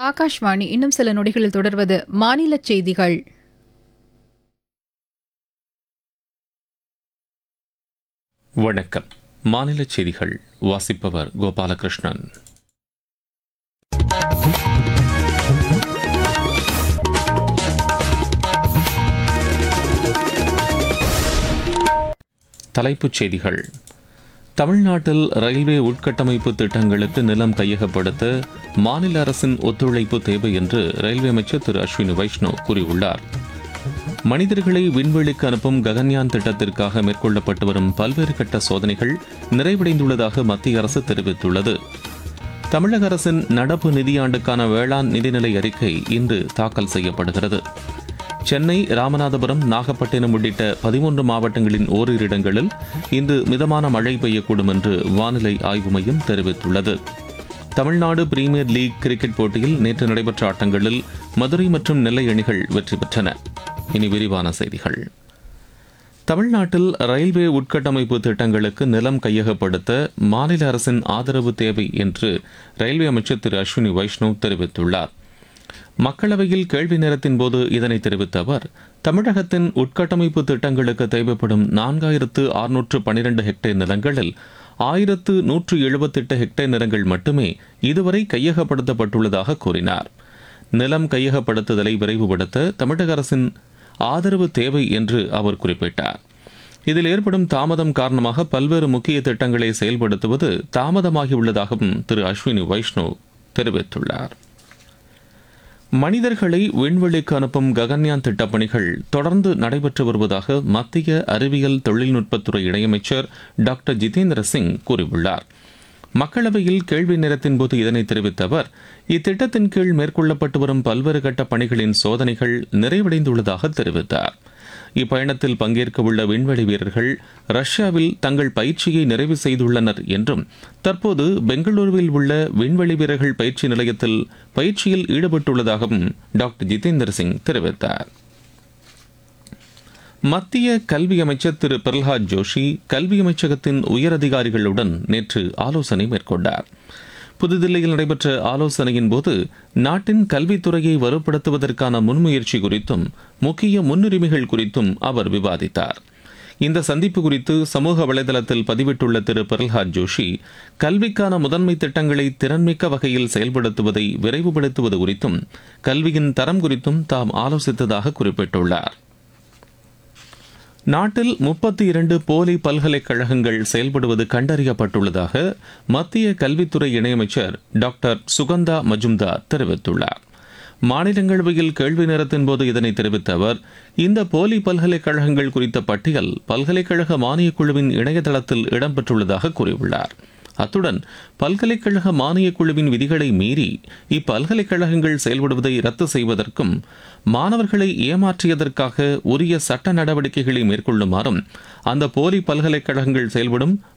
ஆகாஷ்வாணி இன்னும் சில நொடிகளில் தொடர்வது மாநில செய்திகள் வணக்கம் மாநில செய்திகள் வாசிப்பவர் கோபாலகிருஷ்ணன் தலைப்புச் செய்திகள் தமிழ்நாட்டில் ரயில்வே உட்கட்டமைப்பு திட்டங்களுக்கு நிலம் கையகப்படுத்த மாநில அரசின் ஒத்துழைப்பு தேவை என்று ரயில்வே அமைச்சர் திரு அஸ்வினி வைஷ்ணவ் கூறியுள்ளார் மனிதர்களை விண்வெளிக்கு அனுப்பும் ககன்யான் திட்டத்திற்காக மேற்கொள்ளப்பட்டு வரும் பல்வேறு கட்ட சோதனைகள் நிறைவடைந்துள்ளதாக மத்திய அரசு தெரிவித்துள்ளது தமிழக அரசின் நடப்பு நிதியாண்டுக்கான வேளாண் நிதிநிலை அறிக்கை இன்று தாக்கல் செய்யப்படுகிறது சென்னை ராமநாதபுரம் நாகப்பட்டினம் உள்ளிட்ட பதிமூன்று மாவட்டங்களின் ஓரிரு இடங்களில் இன்று மிதமான மழை பெய்யக்கூடும் என்று வானிலை ஆய்வு மையம் தெரிவித்துள்ளது தமிழ்நாடு பிரீமியர் லீக் கிரிக்கெட் போட்டியில் நேற்று நடைபெற்ற ஆட்டங்களில் மதுரை மற்றும் நெல்லை அணிகள் வெற்றி பெற்றன இனி விரிவான செய்திகள் தமிழ்நாட்டில் ரயில்வே உட்கட்டமைப்பு திட்டங்களுக்கு நிலம் கையகப்படுத்த மாநில அரசின் ஆதரவு தேவை என்று ரயில்வே அமைச்சர் திரு அஸ்வினி வைஷ்ணவ் தெரிவித்துள்ளார் மக்களவையில் கேள்வி நேரத்தின் போது இதனை தெரிவித்த அவர் தமிழகத்தின் உட்கட்டமைப்பு திட்டங்களுக்கு தேவைப்படும் நான்காயிரத்து அறுநூற்று பனிரெண்டு ஹெக்டேர் நிலங்களில் ஆயிரத்து நூற்று எழுபத்தெட்டு ஹெக்டேர் நிலங்கள் மட்டுமே இதுவரை கையகப்படுத்தப்பட்டுள்ளதாக கூறினார் நிலம் கையகப்படுத்துதலை விரைவுபடுத்த தமிழக அரசின் ஆதரவு தேவை என்று அவர் குறிப்பிட்டார் இதில் ஏற்படும் தாமதம் காரணமாக பல்வேறு முக்கிய திட்டங்களை செயல்படுத்துவது தாமதமாகியுள்ளதாகவும் திரு அஸ்வினி வைஷ்ணவ் தெரிவித்துள்ளார் மனிதர்களை விண்வெளிக்கு அனுப்பும் ககன்யான் திட்டப் பணிகள் தொடர்ந்து நடைபெற்று வருவதாக மத்திய அறிவியல் தொழில்நுட்பத்துறை இணையமைச்சர் டாக்டர் ஜிதேந்திர சிங் கூறியுள்ளார் மக்களவையில் கேள்வி நேரத்தின் போது இதனை தெரிவித்த அவர் இத்திட்டத்தின் கீழ் மேற்கொள்ளப்பட்டு வரும் பல்வேறு கட்ட பணிகளின் சோதனைகள் நிறைவடைந்துள்ளதாக தெரிவித்தார் இப்பயணத்தில் பங்கேற்க உள்ள விண்வெளி வீரர்கள் ரஷ்யாவில் தங்கள் பயிற்சியை நிறைவு செய்துள்ளனர் என்றும் தற்போது பெங்களூருவில் உள்ள விண்வெளி வீரர்கள் பயிற்சி நிலையத்தில் பயிற்சியில் ஈடுபட்டுள்ளதாகவும் டாக்டர் ஜிதேந்திர சிங் தெரிவித்தார் மத்திய கல்வி அமைச்சர் திரு பிரல்ஹாத் ஜோஷி கல்வி அமைச்சகத்தின் உயரதிகாரிகளுடன் நேற்று ஆலோசனை மேற்கொண்டார் புதுதில்லியில் நடைபெற்ற ஆலோசனையின் போது நாட்டின் கல்வித்துறையை வலுப்படுத்துவதற்கான முன்முயற்சி குறித்தும் முக்கிய முன்னுரிமைகள் குறித்தும் அவர் விவாதித்தார் இந்த சந்திப்பு குறித்து சமூக வலைதளத்தில் பதிவிட்டுள்ள திரு பிரல்ஹாத் ஜோஷி கல்விக்கான முதன்மை திட்டங்களை திறன்மிக்க வகையில் செயல்படுத்துவதை விரைவுபடுத்துவது குறித்தும் கல்வியின் தரம் குறித்தும் தாம் ஆலோசித்ததாக குறிப்பிட்டுள்ளார் நாட்டில் முப்பத்தி இரண்டு போலி பல்கலைக்கழகங்கள் செயல்படுவது கண்டறியப்பட்டுள்ளதாக மத்திய கல்வித்துறை இணையமைச்சர் டாக்டர் சுகந்தா மஜும்தார் தெரிவித்துள்ளார் மாநிலங்களவையில் கேள்வி நேரத்தின் போது இதனை தெரிவித்த அவர் இந்த போலி பல்கலைக்கழகங்கள் குறித்த பட்டியல் பல்கலைக்கழக மானியக் குழுவின் இணையதளத்தில் இடம்பெற்றுள்ளதாக கூறியுள்ளார் அத்துடன் பல்கலைக்கழக மானியக் குழுவின் விதிகளை மீறி இப்பல்கலைக்கழகங்கள் செயல்படுவதை ரத்து செய்வதற்கும் மாணவர்களை ஏமாற்றியதற்காக உரிய சட்ட நடவடிக்கைகளை மேற்கொள்ளுமாறும் அந்த போலி பல்கலைக்கழகங்கள் செயல்படும்